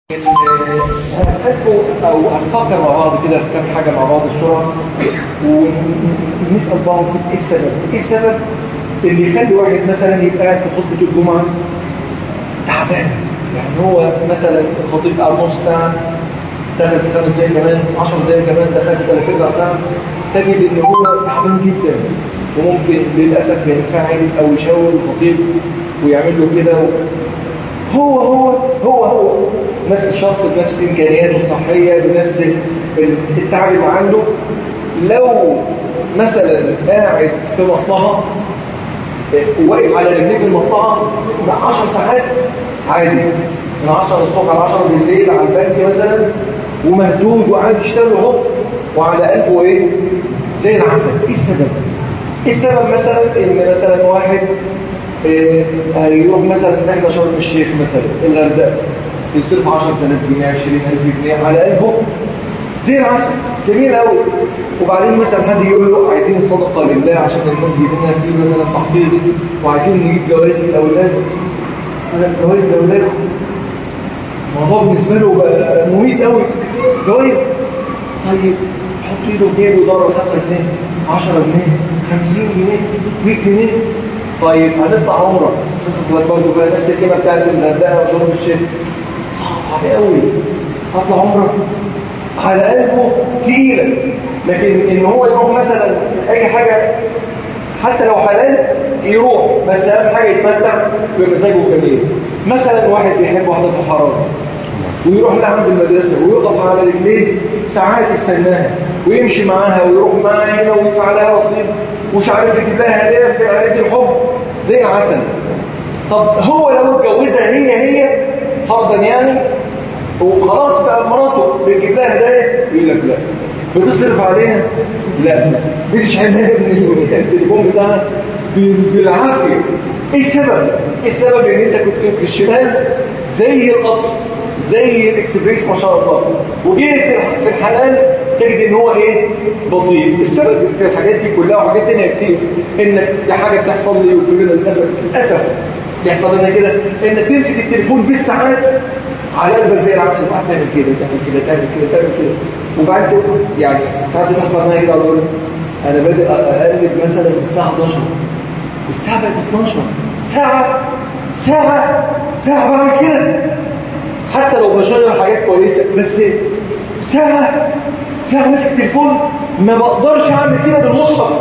هنسألكم أو هنفكر مع بعض كده في كام حاجة مع بعض بسرعة ونسأل بعض إيه السبب؟ إيه السبب اللي يخلي واحد مثلا يبقى قاعد في خطبة الجمعة تعبان يعني هو مثلا الخطيب قعد نص ساعة دخل في خمس دقايق كمان 10 دقايق كمان دخل في ثلاث ارباع ساعة تجد إن هو تعبان جدا وممكن للأسف ينفعل أو يشاور الخطيب ويعمل له كده هو هو هو هو نفس الشخص بنفس إمكانياته الصحية بنفس التعب اللي عنده لو مثلا قاعد في مصلحة وواقف على رجليه في المصلحة 10 ساعات عادي من 10 الصبح ل 10 بالليل على البنك مثلا ومهدود وقاعد يشتغل اهو وعلى قلبه ايه زي العسل ايه السبب ايه السبب مثلا ان مثلا واحد هيروح مثلا نحن شرم الشيخ مثلا الغردقه يصرف 10000 جنيه 20000 جنيه على قلبه زي العسل جميل قوي وبعدين مثلا حد يقول له عايزين الصدقه لله عشان المسجد هنا فيه مثلا تحفيظ وعايزين نجيب جوائز للاولاد انا جوائز للاولاد الموضوع بالنسبه له بقى مميت قوي جوائز طيب حط ايده في جيبه ضرب 5 جنيه 10 جنيه 50 جنيه 100 جنيه طيب هنطلع عمره صدق برضه فيها نفس الكلمه بتاعت الغردقه وشرم الشيخ صعب عليه قوي هطلع عمره على قلبه تقيله لكن ان هو يروح مثلا اي حاجه حتى لو حلال يروح بس اهم حاجه يتمتع بمزاجه الجميل مثلا واحد بيحب واحده في الحرام ويروح لها عند المدرسه ويقف على رجليه ساعات يستناها ويمشي معاها ويروح معاها هنا ويدفع لها رصيد ومش عارف يجيب لها هدايا في عيد الحب زي عسل طب هو لو اتجوزها هي هي فرضا يعني وخلاص بقى مراته بيجيب لها هدايا يقول لك لا بتصرف عليها لا بتشحن لها من التليفون بتاعها بالعافيه ايه السبب ايه السبب ان انت كنت في الشمال زي القطر زي الاكسبريس ما شاء الله وجه في الحلال تجد ان هو ايه بطيء السبب في الحاجات دي كلها وحاجات تانية كتير انك دي حاجه بتحصل لي وكلنا للاسف للاسف بيحصل لنا كده انك تمسك التليفون بالساعات على قلبك زي العكس بقى تعمل كده تعمل كده تعمل كده تعمل كده وبعد يعني ساعات بتحصل معايا كده اقول انا بادئ اقلب مثلا الساعه 11 والساعه بقت 12 ساعه ساعه ساعه بعمل كده حتى لو بشغل حاجات كويسه بس ساعه ساعه ماسك التليفون ما بقدرش اعمل كده بالمصحف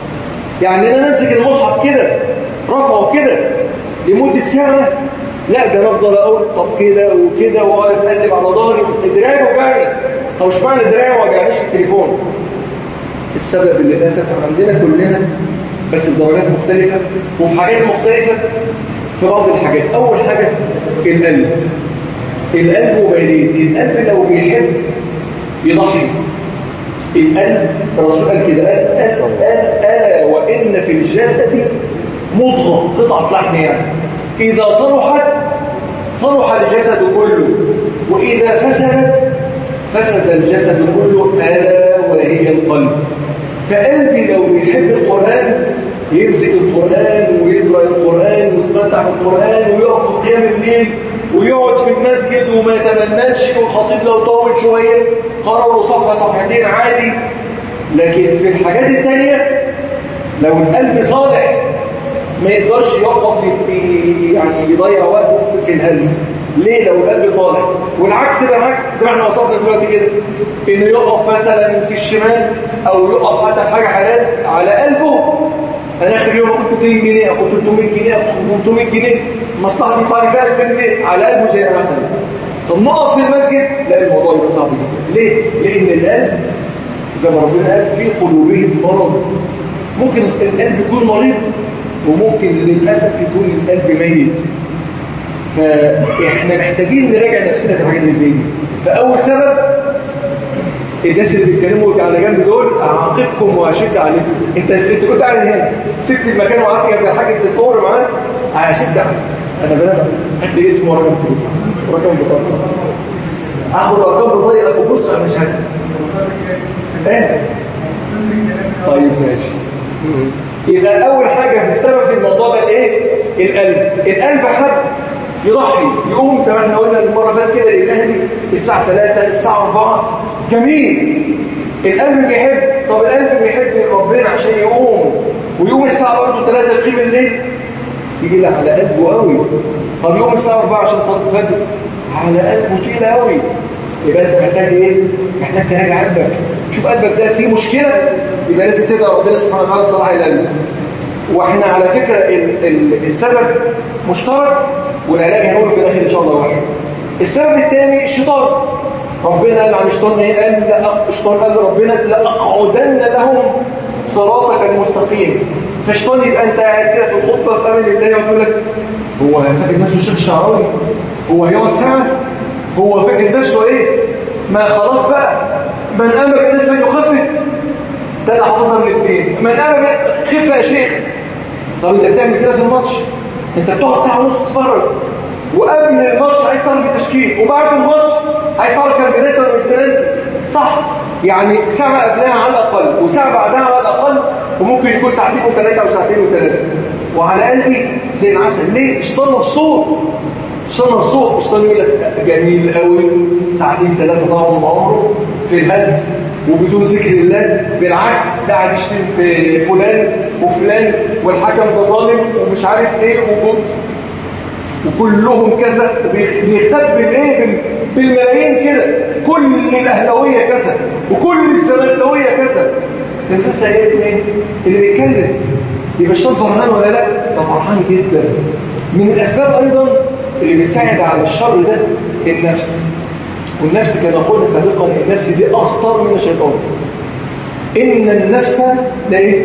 يعني انا امسك المصحف كده رفعه كده لمده ساعه لا ده انا افضل اقول طب كده وكده واقعد اقلب على ظهري دراعي وجعني طب اشمعنى دراعي ما وجعنيش التليفون السبب اللي للاسف عندنا كلنا بس بدرجات مختلفه وفي حاجات مختلفه في بعض الحاجات اول حاجه القلب القلب وبالين القلب لو بيحب يضحي القلب الرسول قال كده قال الا وان في الجسد مضغه قطعه لحم يعني اذا صلحت صلح الجسد كله واذا فسدت فسد الجسد كله الا وهي القلب فقلبي لو بيحب القران يمسك القران ويقرا القران ويتمتع بالقران ويقف في قيام الليل ويقعد في المسجد وما يتمناش والخطيب لو طول شويه قرأ له صفحه صفحتين عادي لكن في الحاجات الثانيه لو القلب صالح ما يقدرش يقف في يعني يضيع وقته في الهلس ليه لو القلب صالح والعكس ده العكس زي ما احنا وصلنا دلوقتي كده انه يقف مثلا في الشمال او يقف حتى في حاجه حلال على قلبه انا اخر يوم اخد 200 جنيه اخد 300 جنيه اخد 500 جنيه المصلحه دي يطلع لي فيها 1000 جنيه على قلبه زي مثلا طب نقف في المسجد لا الموضوع يبقى صعب جدا ليه؟ لان القلب زي ما ربنا قال في قلوبهم مرض ممكن القلب يكون مريض وممكن للاسف يكون القلب ميت فاحنا محتاجين نراجع نفسنا في الحاجات اللي زي دي فاول سبب الناس اللي بيتكلموا على جنب دول اعاقبكم واشد عليكم انت انت كنت قاعد هنا سبت المكان وقعدت جنب الحاج انت تطور معاه هشد عليك انا بنام هات لي اسمه ورقم تليفون ورقم بطاقه اخد ارقام بطاقه وبص على شهاده ايه طيب ماشي يبقى اول حاجه في السبب في الموضوع ده ايه القلب القلب حد يضحي يقوم زي ما احنا قلنا المره فاتت كده للاهلي الساعه 3 الساعه 4 جميل القلب بيحب طب القلب بيحب ربنا عشان يقوم ويقوم الساعه برضه 3 يقيم الليل تيجي لي على قلبه قوي طب يقوم الساعه 4 عشان صلاه الفجر على قلبه تقيل قوي يبقى انت محتاج ايه محتاج تراجع قلبك شوف قلبك ده فيه مشكله يبقى لازم تدعي ربنا سبحانه وتعالى بصلاح القلب واحنا على فكره ال ال السبب مشترك والعلاج هنقوله في الاخر ان شاء الله واحد السبب الثاني الشيطان ربنا قال عن الشيطان ايه قال لا الشيطان قال ربنا لاقعدن لهم صراطك المستقيم فالشيطان يبقى انت قاعد كده في الخطبه في امن الله ويقول لك هو فاكر نفسه الشيخ الشعراوي هو هيقعد ساعه هو فاكر نفسه ايه ما خلاص بقى من امر بالناس من يخفف ده اللي حافظها من الاثنين من امر خف يا شيخ طب انت بتعمل كده في الماتش انت بتقعد ساعه ونص تتفرج وقبل الماتش عايز تعرف التشكيل وبعد الماتش عايز تعرف كان بنات ولا مش بنات صح يعني ساعه قبلها على الاقل وساعه بعدها على الاقل وممكن يكون ساعتين وثلاثه او ساعتين وثلاثه وعلى قلبي زي العسل ليه اشتغل مبسوط اشتغل مبسوط اشتغل يقول لك جميل قوي ساعتين ثلاثه طبعا من عمره في الهلس وبدون ذكر الله بالعكس ده قاعد يشتم في فلان وفلان والحكم ده ظالم ومش عارف ايه وجود وكلهم كذا بيختب بالايه بالملايين كده كل الاهلاويه كذا وكل الزملكاويه كذا تنسى ايه مين اللي بيتكلم يبقى الشيطان فرحان ولا لا ده فرحان جدا من الاسباب ايضا اللي بيساعد على الشر ده النفس والنفس كما قلنا سابقا النفس دي اخطر من الشيطان ان النفس لا ايه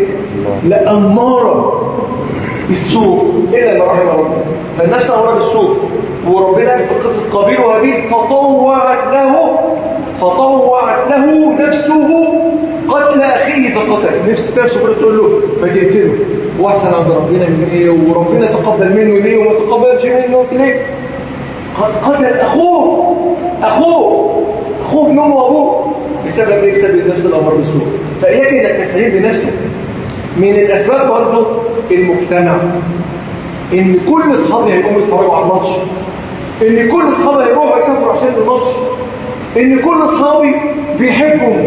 لاماره بالسوء الا ما رحم ربنا فالنفس اماره بالسوء وربنا في قصه قابيل وهابيل فطوعت له فطوعت له نفسه قتل اخيه فقتل نفس نفسه كده تقول له ما تقتله واحسن عند ربنا من ايه وربنا تقبل منه ليه وما تقبلش منه ليه قتل اخوه اخوه اخوه ابن امه وابوه بسبب ايه بسبب النفس الامر بالسوء فاياك انك تستعين بنفسك من الاسباب برضه المجتمع ان كل اصحابي هيقوموا يتفرجوا على الماتش ان كل اصحابي هيروحوا يسافروا عشان الماتش ان كل اصحابي بيحبوا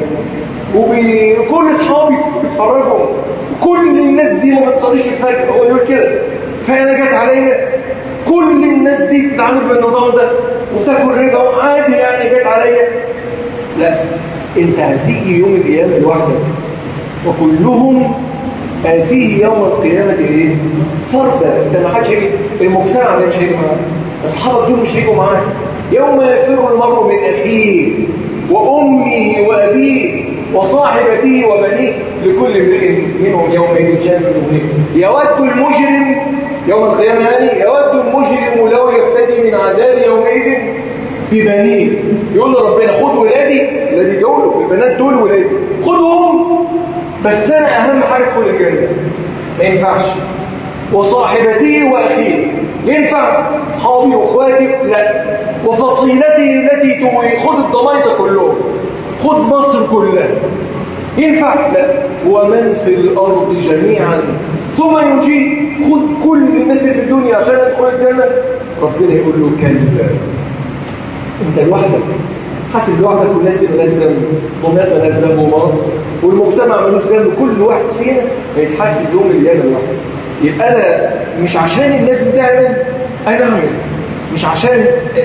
وكل اصحابي بيتفرجوا كل الناس دي ما بتصليش الفجر هو يقول كده فانا جت عليا كل الناس دي بتتعامل بالنظام ده وتاكل ربا عادي يعني جت عليا لا انت هتيجي يوم القيامه لوحدك وكلهم آتيه يوم القيامة إيه؟ فردا أنت ما حدش هيجي المجتمع ده مش هيجي معاك أصحابك دول مش هيجوا معاك يوم يفر المرء من أخيه وأمه وأبيه وصاحبته وبنيه لكل امرئ منهم يومئذ شان يود المجرم يوم القيامة يعني يود المجرم لو يفتدي من عذاب يومئذ ببنيه يقول له ربنا خد ولادي ولادي دول البنات دول ولادي خدهم بس انا اهم حاجه تدخل الجنه ما ينفعش وصاحبتي واخيه ينفع اصحابي واخواتي لا وفصيلتي التي توي خد الضمايطه كلهم خد مصر كلها ينفع لا ومن في الارض جميعا ثم يجي خد كل الناس اللي في الدنيا عشان ادخل الجنه ربنا يقول له كلا انت لوحدك حاسب لوحدك والناس دي مالهاش ذنب ومات مالهاش ذنب ومصر والمجتمع مالوش ذنب كل واحد فينا هيتحاسب يوم القيامه لوحده يبقى انا مش عشان الناس بتعمل انا اعمل مش عشان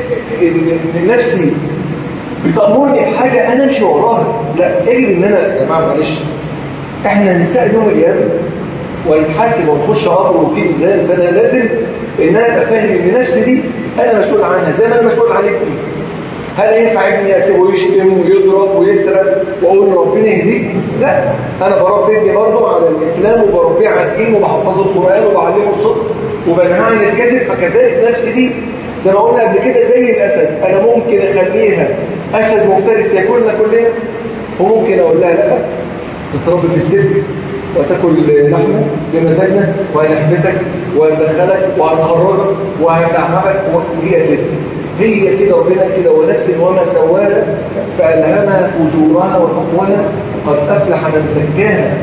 ان نفسي بتامرني بحاجه انا امشي وراها لا اجب ان انا يا جماعه معلش احنا نساء يوم القيامه ويتحاسب ونخش قبر وفي ميزان فانا لازم ان انا ابقى فاهم ان نفسي دي انا مسؤول عنها زي ما انا مسؤول عن ابني هل ينفع ابني اسيبه يشتم ويضرب ويسرق واقول ربنا يهديك لا انا بربي ابني برضه على الاسلام وبربيه على الدين وبحفظه القران وبعلمه الصدق وبنهى عن الكذب فكذلك نفسي دي زي ما قلنا قبل كده زي الاسد انا ممكن اخليها اسد مفترس ياكلنا كلنا وممكن اقول لها لا تتربي في السجن وتاكل لحمه بمزاجنا وهنحبسك وهندخلك وهنخرجك وهنلعبك وهي كده هي كده ربنا كده ونفس وما سواها فألهمها فجورها وتقواها قد أفلح من زكاها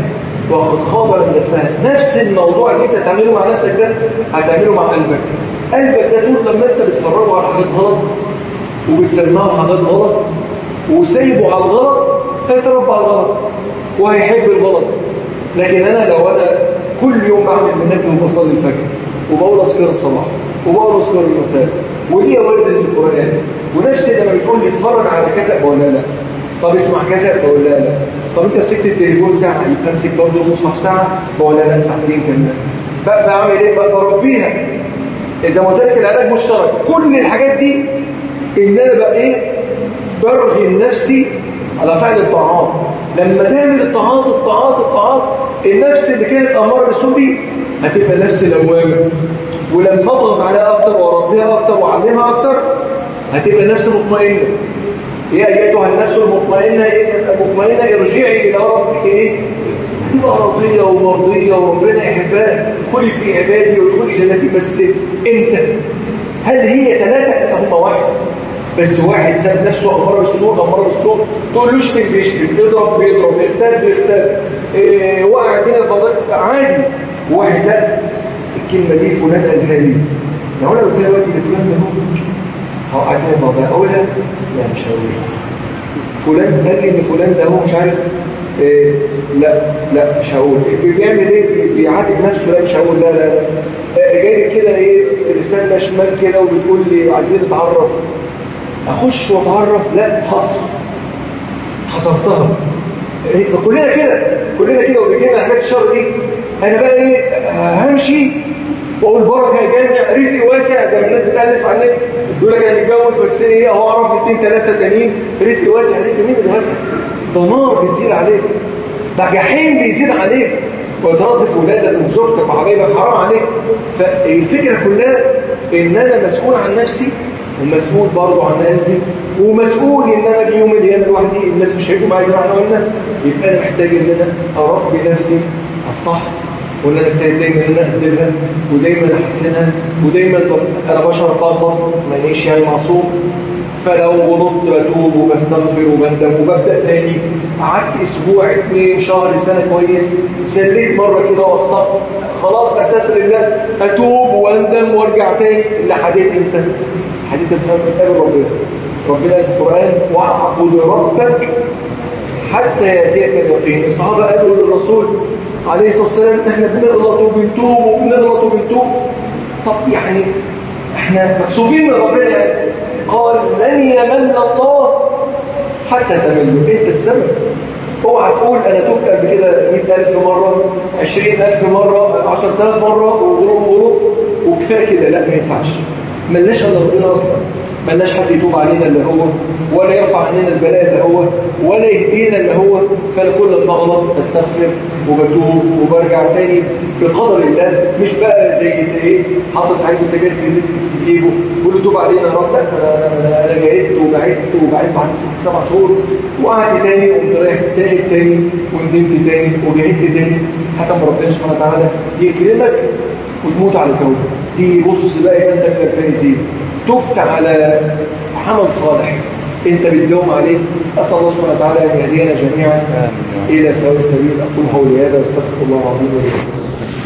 وقد خاب من السهل نفس الموضوع اللي انت تعمله مع نفسك ده هتعمله مع قلبك قلبك ده طول لما انت بتفرجه على حاجات غلط وبتسمعه حاجات غلط وسايبه على الغلط هيتربى على الغلط وهيحب الغلط لكن انا لو انا كل يوم بعمل منبه وبصلي الفجر وبقول اذكار الصباح وبقول اذكار المساء وليا ورد للقران ونفسي لما بتقول لي اتفرج على كذا بقول لا لا طب اسمع كذا بقول لا لا طب انت مسكت التليفون ساعه يبقى امسك برضه المصحف ساعه بقول لا لا ساعتين كمان بقى بعمل ايه بقى بربيها اذا ما قلت لك العلاج مشترك كل الحاجات دي ان انا بقى ايه برغي نفسي على فعل الطاعات لما تعمل الطاعات الطاعات الطاعات النفس اللي كانت اماره بالسوء دي هتبقى نفس لوامه ولما اضغط عليها اكتر واربيها اكتر واعلمها اكتر هتبقى نفس مطمئنه يا ايتها النفس المطمئنه المطمئنه ارجعي الى ربك ايه هتبقى راضيه ومرضيه وربنا يحبها ادخلي في عبادي وادخلي جنتي بس انت هل هي ثلاثه هم واحد بس واحد ساب نفسه امر بالسوء امر بالسوء تقول له اشتم بيشتم اضرب بيضرب اغتاب بيغتاب إيه وقع كده فضل عادي واحد لا الكلمه دي فلان قالها لي لو انا قلت دلوقتي لفلان ده هو هقعدني فضل اقولها لا مش هقولها فلان قال لي ان فلان ده هو مش عارف إيه لا لا مش هقول بيعمل ايه بيعاتب نفسه لا مش هقول لا لا لا جاي كده ايه رساله شمال كده وبتقول لي عايزين نتعرف اخش واتعرف لا حصر حصرتها إيه كلنا كده كلنا كده وبيجينا حاجات الشر دي انا بقى ايه همشي واقول بركه يا جامع رزق واسع زي ما الناس بتقلس عليك يقول لك انا متجوز بس ايه اهو اعرف اثنين ثلاثه تانيين رزق واسع رزق مين اللي واسع؟ ده نار بتزيد عليك ده جحيم بيزيد عليك ويتردف ولادك وزوجتك وحبايبك حرام عليك فالفكره كلها ان انا مسؤول عن نفسي ومسؤول برضه عن قلبي ومسؤول ان انا اجي يوم الايام لوحدي الناس مش هيجوا معايا زي ما احنا قلنا يبقى انا محتاج ان انا اربي نفسي على الصح وان انا ابتدي دايما ان انا اقدمها ودايما احسنها ودايما انا بشر بغلط مانيش يعني معصوم فلو غلطت بتوب وبستغفر وبندم وببدا تاني قعدت اسبوع اثنين شهر سنه كويس سليت مره كده واخطات خلاص استسلم لله اتوب واندم وارجع تاني لحديت امتى؟ حديث قال ربنا ربنا في القران واعبد ربك حتى ياتيك اليقين الصحابه قالوا للرسول عليه الصلاه والسلام احنا بنغلط وبنتوب وبنغلط وبنتوب طب يعني احنا مكسوفين من ربنا يعني قال لن يمن الله حتى تملوا انت السبب اوعى تقول انا تبت قبل كده 100000 مره 20000 مره 10000 مره وغلط وغلط وكفايه كده لا ما ينفعش ملناش الا ربنا اصلا ملناش حد يتوب علينا اللي هو ولا يرفع عننا البلاء اللي هو ولا يهدينا اللي هو فانا كل ما اغلط استغفر وبتوب وبرجع تاني بقدر الله مش بقى زي ايه حاطط حاجه سجاير في جيبه بيقول له توب علينا يا رب لا انا انا جاهدت وبعدت وبعدت بعد ست سبع شهور وقعدت تاني وقمت رايح تاني تاني وندمت تاني وجاهدت تاني حكم ربنا سبحانه وتعالى يكرمك وتموت على توبه دي بص بقى يبقى انت من الفائزين تبت على عمل صالح انت بتدوم عليه اسال الله سبحانه وتعالى ان يهدينا جميعا الى سواء السبيل اقول قولي هذا واستغفر الله العظيم ولي